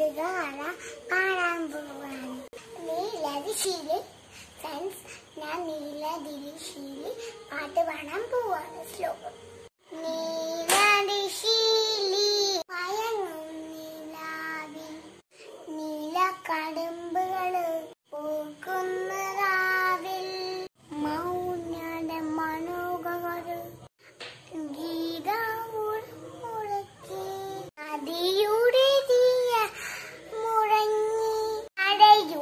കൂട്ടുകാര കാണാൻ പോവാണ് നീലദിശയില് ഫ്രണ്ട്സ് ഞാൻ നീലദിശയില് പാട്ട് പാടാൻ പോവാണ് ശ്ലോകം നീലദിശയിലി മയങ്ങും നീലാവിൽ നീലക്കടുമ്പുകള് പൂക്കുന്ന രാവിൽ മൗനയുടെ മനോഹര ഗീത മുഴക്കി നദിയുടെ തീയ മുഴങ്ങി അടയൂ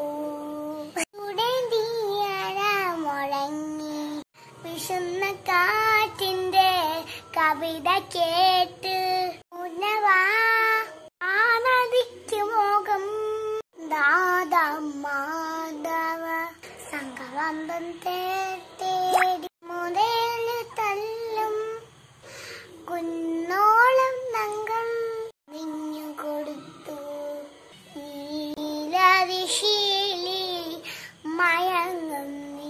തീയര മുഴങ്ങി വിശുന്ന കാറ്റിന്റെ കവിത കേട്ട് ഉന്നവാ ആ നദിക്ക് മോകം ദാദ മാധവ സംഘവന്തം തേടി മുതല് തല്ലും കുന്നോളം നങ്കൾ നിഞ്ഞു കൊടുത്തു നീലവിശീലി മയങ്ങും നീ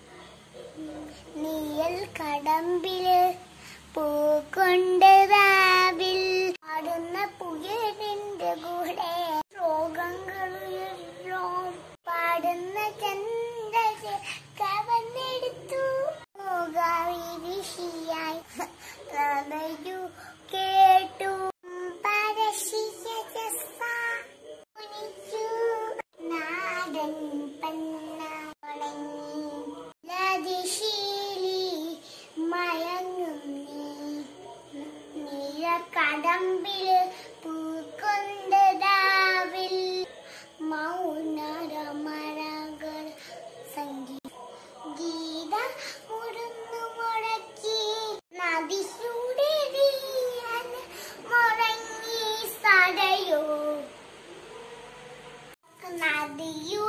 നീയൽ കടമ്പില് പൂക്കൊണ്ട് രാവിൽ ആടുന്ന പുയലിന്റെ കൂടെ രോഗങ്ങളുയരോ പാടുന്ന ചന്ദ്ര കവന്നെടുത്തു ഋഷിയായി ഹൃദയു കേട്ടു പരശിയ ജസ്വ കുനിച്ചു നാടൻ പന്ന തുടങ്ങി ലതിശീലി മയങ്ങും നീ നീല കടമ്പില് പൂക്കൊണ്ട് രാവിൽ മൗനരമരകൾ സംഗീത ഗീത മുടന്നു മുടക്കി നദിയുടെ വീരൻ മുടങ്ങി സടയോ നദിയു